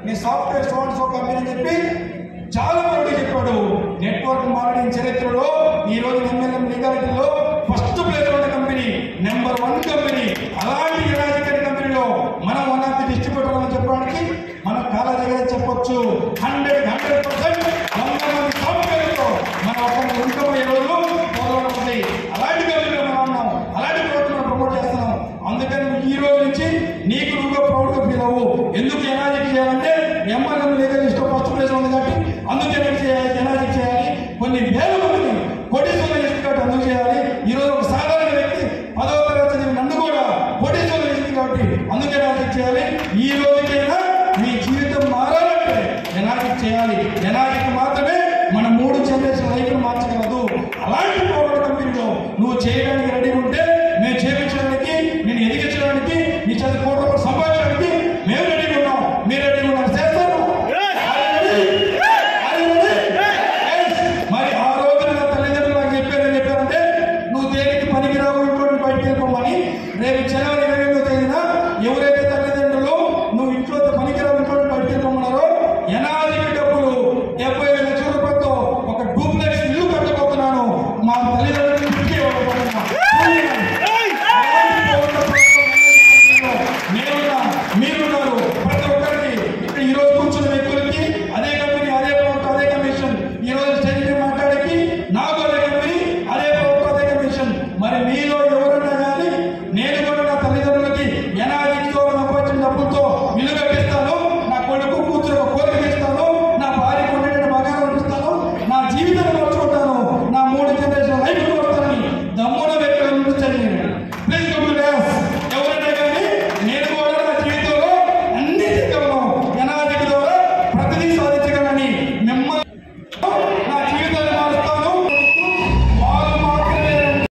నీ software so and so company అని చెప్పి చాలా మంది చెప్పాడు నెట్వర్క్ మార్కెటింగ్ చరిత్రలో ఈ రోజు ఎంఎల్ఎం లీగాలిటీలో ఫస్ట్ ప్లేస్ ఉన్న కంపెనీ నెంబర్ వన్ కంపెనీ అలాంటి ఎలాజికల్ కంపెనీలో మనం వన్ ఆఫ్ ది డిస్ట్రిబ్యూటర్ అని చెప్పడానికి మన కాల దగ్గర చెప్పొచ్చు హండ్రెడ్ హండ్రెడ్ పర్సెంట్ వంద మంది సాఫ్ట్వేర్తో మన ఒక ఇన్కమ్ ఈ రోజు మొదలవుతుంది అలాంటి కంపెనీలో మనం ఉన్నాం అలాంటి గ్రోత్ మనం ప్రమోట్ చేస్తున్నాం అందుకని నువ్వు ఈ రోజు నుంచి నీకు నువ్వు ప్రౌడ్ గా ఫీల్ అవ్వు ఎందుకు ఎనాజిక్ చేయాలంటే MLM legal list first place ఉంది కాబట్టి అందుకే ఎనాజిక్ చేయాలి కొన్ని వేల మందిని